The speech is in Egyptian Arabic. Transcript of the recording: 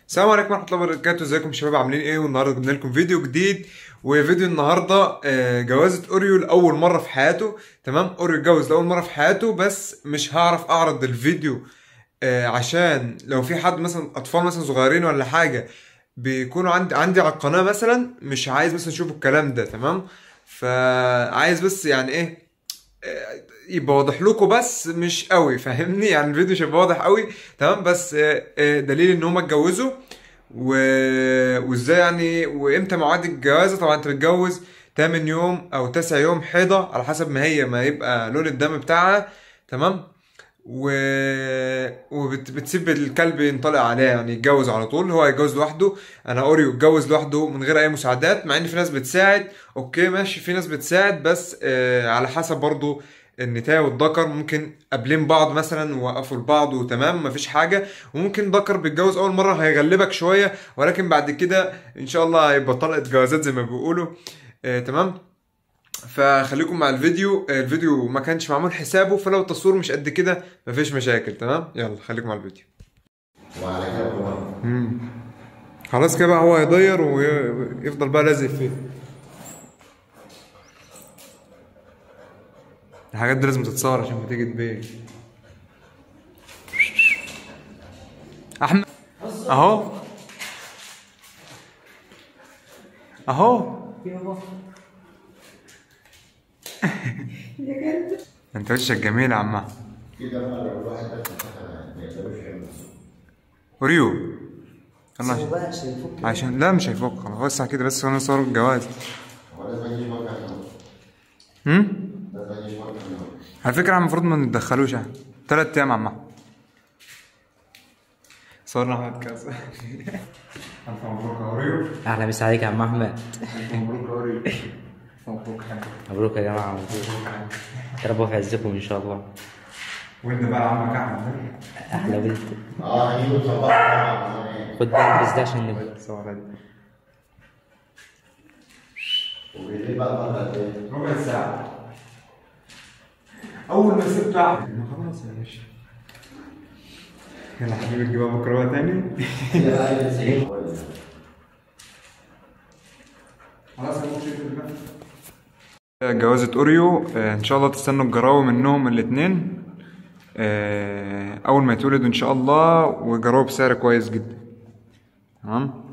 السلام عليكم ورحمه الله وبركاته ازيكم يا شباب عاملين ايه والنهارده جبنا لكم فيديو جديد وفيديو النهارده آه، جوازة اوريو لاول مره في حياته تمام اوريو اتجوز لاول مره في حياته بس مش هعرف اعرض الفيديو آه، عشان لو في حد مثلا اطفال مثلا صغيرين ولا حاجه بيكونوا عندي عندي على القناه مثلا مش عايز مثلا يشوفوا الكلام ده تمام فعايز بس يعني ايه آه، يبقى واضح لكم بس مش قوي فاهمني يعني الفيديو مش هيبقى واضح قوي تمام بس آه، آه، دليل ان هما اتجوزوا و... وازاي يعني وامتى ميعاد الجوازه طبعا انت بتتجوز تامن يوم او تاسع يوم حيضه على حسب ما هي ما يبقى لون الدم بتاعها تمام و... وبتسيب الكلب ينطلق عليها يعني يتجوز على طول هو هيتجوز لوحده انا اوريو اتجوز لوحده من غير اي مساعدات مع ان في ناس بتساعد اوكي ماشي في ناس بتساعد بس آه على حسب برضو النتاية والذكر ممكن قابلين بعض مثلا وقفوا لبعض وتمام مفيش حاجة وممكن ذكر بيتجوز أول مرة هيغلبك شوية ولكن بعد كده إن شاء الله هيبقى طلقة جوازات زي ما بيقولوا آه تمام فخليكم مع الفيديو آه، الفيديو ما كانش معمول حسابه فلو التصوير مش قد كده مفيش مشاكل تمام يلا خليكم مع الفيديو وعلى كده هو خلاص كده بقى هو يضير ويفضل بقى لازق فيه الحاجات دي لازم تتصور عشان ما تيجي تبيع احمد اهو اهو انت وشك جميل يا عم كده بقى لو الواحد بس فتح ما يقدروش يعملوا وريو يلا عشان- بقى عشان يفك عشان لا مش هيفك خلاص وسع كده بس وانا صور الجواز هو لازم يجي مرة كمان هم لازم يجي مرة كمان على فكرة المفروض ما نتدخلوش يعني تلات أيام عم صورنا أحمد كاس ألف مبروك يا أوريو اهلا مسا عليك يا عم احمد ألف مبروك يا أوريو مبروك حاجة مبروك يا جماعه مبروك يا رب في عزكم ان شاء الله وأنت بقى عمك أحمد احلى بنت اه هيجوا صباح طبعا خد بقى البس ده عشان نبقى صورة دي وبالليل بقى مرة قد ايه؟ ربع ساعة أول ما سبت أحمد ما خلاص يا باشا يلا حبيبي تجيبها بكرة بقى تاني هي بقى اللي تسيب. خلاص جوازة اوريو آه، ان شاء الله تستنوا الجراوي منهم الاتنين آه، اول ما يتولدوا ان شاء الله وجراوي بسعر كويس جدا تمام